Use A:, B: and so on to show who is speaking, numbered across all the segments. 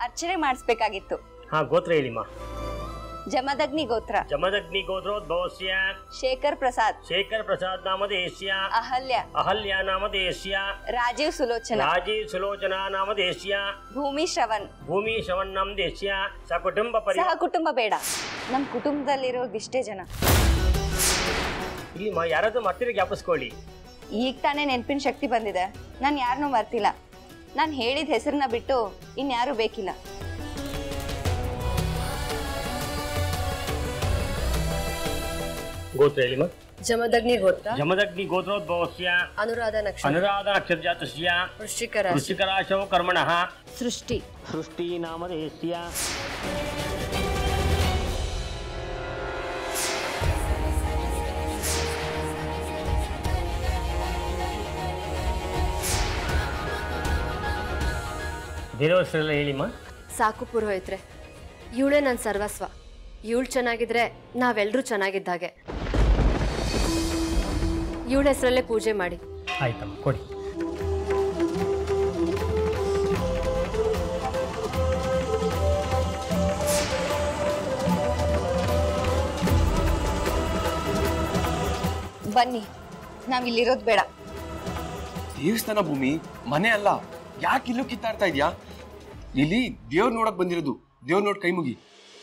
A: ಅರ್ಚನೆ ಮಾಡಿಸ್ಬೇಕಾಗಿತ್ತು
B: ಹಾ ಗೋತ್ರ ಹೇಳಿಮ್ಮ
A: ಜಮದಗ್ನಿ ಗೋತ್ರ
B: ಜಮದಗ್ನಿ ಗೋತ್ರೋದ್ಭವಸ್ಯ
A: ಶೇಖರ್ ಪ್ರಸಾದ್
B: ಶೇಖರ್ ಪ್ರಸಾದ್ ನಾಮಧೇಯಸ್ಯ
A: ಅಹಲ್ಯ
B: ಅಹಲ್ಯ ನಾಮಧೇಯಸ್ಯ
A: ರಾಜೀವ್ ಸುಲೋಚನ
B: ರಾಜೀವ್ ಸುಲೋಚನಾ ನಾಮಧೇಯಸ್ಯ
A: ಭೂಮಿ ಶ್ರವಣ್
B: ಭೂಮಿ ಶವನ್ ನಾಮಧೇಯಸ್ಯ ಸಕುಟುಂಬ ಪರಿ
A: ಸಹ ಕುಟುಂಬ ಬೇಡ ನಮ್ ಕುಟುಂಬದಲ್ಲಿರೋದು ಇಷ್ಟೇ ಜನ
B: ಇಲ್ಲಿ ಯಾರಾದ್ರೂ ಮತ್ತೆ ಜ್ಞಾಪಿಸ್ಕೊಳ್ಳಿ
A: ಈಗ ತಾನೇ ನೆನಪಿನ ಶಕ್ತಿ ಬಂದಿದೆ ನಾನು ಯಾರನ್ನೂ ಮರ್ತಿಲ್ಲ ನಾನು ಹೇಳಿದ ಹೆಸರನ್ನ ಬಿಟ್ಟು ಇನ್ಯಾರೂ ಬೇಕಿಲ್ಲ
B: ಗೋತ್ರ ಹೇಳಿಮ್ಮ
C: ಜಮದಗ್ನಿ ಗೋತ್ರ
B: ಜಮದಗ್ನಿ ಗೋತ್ರೋದ್ಭವಸ್ಯ
C: ಅನುರಾಧ ನಕ್ಷತ್ರ
B: ಅನುರಾಧ ನಕ್ಷತ್ರಜಾತಸ್ಯ
C: ವೃಶ್ಚಿಕ ರಾಶಿ
B: ವೃಶ್ಚಿಕರಾಶೌ ಕರ್ಮಣಃ
C: ಸೃಷ್ಟಿ
B: ಸೃಷ್ಟಿ ನಾಮಧೇಯಸ್ಯ ಬೇರೆಯವ್ರ ಹೆಸರೆಲ್ಲ ಹೇಳಿಮ್ಮ
C: ಸಾಕು ಪುರೋಹಿತ್ರೆ ಇವಳೇ ನನ್ನ ಸರ್ವಸ್ವ ಇವಳು ಚೆನ್ನಾಗಿದ್ರೆ ನಾವೆಲ್ಲರೂ ಚೆನ್ನಾಗಿದ್ದಾಗೆ ಇವಳ ಹೆಸರಲ್ಲೇ ಪೂಜೆ ಮಾಡಿ
B: ಆಯ್ತಮ್ಮ ಕೊಡಿ
A: ಬನ್ನಿ ನಾವ್ ಇಲ್ಲಿರೋದು ಬೇಡ
D: ದೇವಸ್ಥಾನ ಭೂಮಿ ಮನೆ ಅಲ್ಲ ಯಾಕೆ ಇಲ್ಲೂ ಕಿತ್ತಾಡ್ತಾ ಇದ್ಯಾ ಇಲ್ಲಿ ದೇವ್ರ್ ನೋಡಕ್ ಬಂದಿರೋದು ದೇವ್ರ್ ನೋಡ್ ಕೈ ಮುಗಿ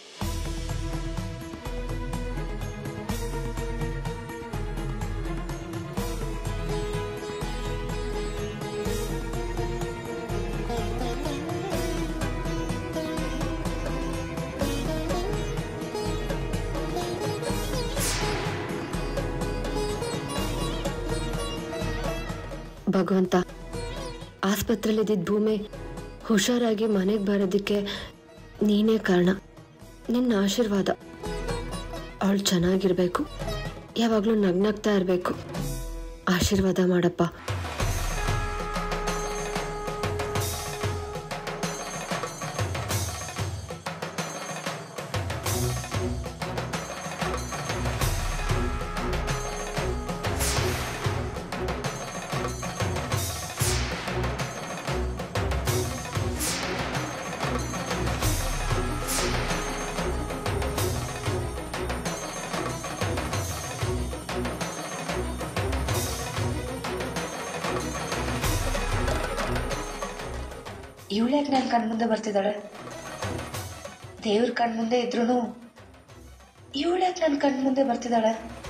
C: ಭಗವಂತ ಆಸ್ಪತ್ರೆಲಿದ್ದಿದ್ದ ಭೂಮಿ ಹುಷಾರಾಗಿ ಮನೆಗೆ ಬರೋದಕ್ಕೆ ನೀನೇ ಕಾರಣ ನಿನ್ನ ಆಶೀರ್ವಾದ ಅವಳು ಚೆನ್ನಾಗಿರ್ಬೇಕು ಯಾವಾಗಲೂ ನಗ್ನಗ್ತಾ ಇರಬೇಕು ಆಶೀರ್ವಾದ ಮಾಡಪ್ಪ
E: ಇವಳ್ಯಾಕೆ ನನ್ನ ಕಣ್ಮುಂದೆ ಬರ್ತಿದ್ದಾಳೆ ದೇವ್ರ ಕಣ್ಮುಂದೆ ಇದ್ರೂ ಇವಳ್ಯಾಕೆ ನನ್ನ ಕಣ್ಮುಂದೆ ಬರ್ತಿದ್ದಾಳೆ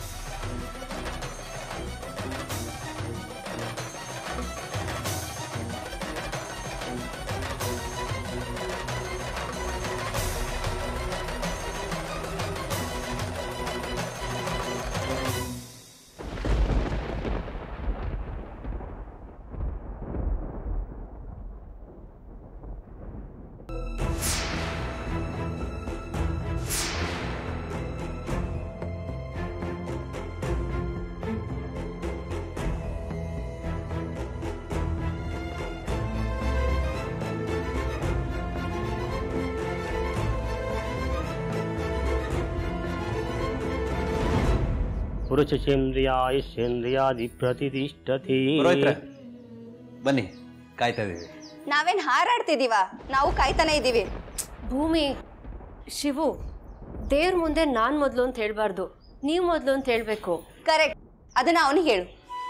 B: ಪುರುಷೇಂದ್ರಿಯಾಯುಷೇಂದ್ರಿಯಾದಿ ಪ್ರತಿಷ್ಠತಿ
F: ಪುರೋಹಿತ್ರೆ ಬನ್ನಿ ಕಾಯ್ತಾ ಇದೀವಿ
A: ನಾವೇನ್ ಹಾರಾಡ್ತಿದೀವ ನಾವು ಕಾಯ್ತಾನೆ ಇದೀವಿ
C: ಭೂಮಿ ಶಿವು ದೇವ್ರ ಮುಂದೆ ನಾನು ಮೊದಲು ಅಂತ ಹೇಳ್ಬಾರ್ದು ನೀವು ಮೊದಲು ಅಂತ ಹೇಳಬೇಕು
A: ಕರೆಕ್ಟ್ ಅದನ್ನ ಅವನಿಗೆ ಹೇಳು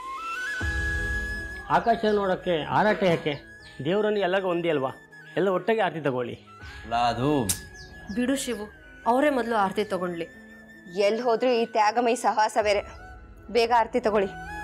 B: ಆಕಾಶ ನೋಡೋಕ್ಕೆ ಆರಾಟ ಯಾಕೆ ದೇವರನ್ನು ಎಲ್ಲರಿಗೂ ಒಂದೇ ಅಲ್ವಾ ಎಲ್ಲ ಒಟ್ಟಿಗೆ ಆರತಿ ತಗೊಳ್ಳಿ
F: ಅಲ್ಲ ಅದು
C: ಬಿಡು ಶಿವು ಅವರೇ ಮೊದಲು ಆರತಿ ತಗೊಂಡ್ಲಿ
A: ಎಲ್ಲಿ ಹೋದ್ರು ಈ ತ್ಯಾಗಮಯಿ ಸಹವಾಸ ಬೇರೆ ಬೇಗ ಆರತಿ ತಗೊಳ್ಳಿ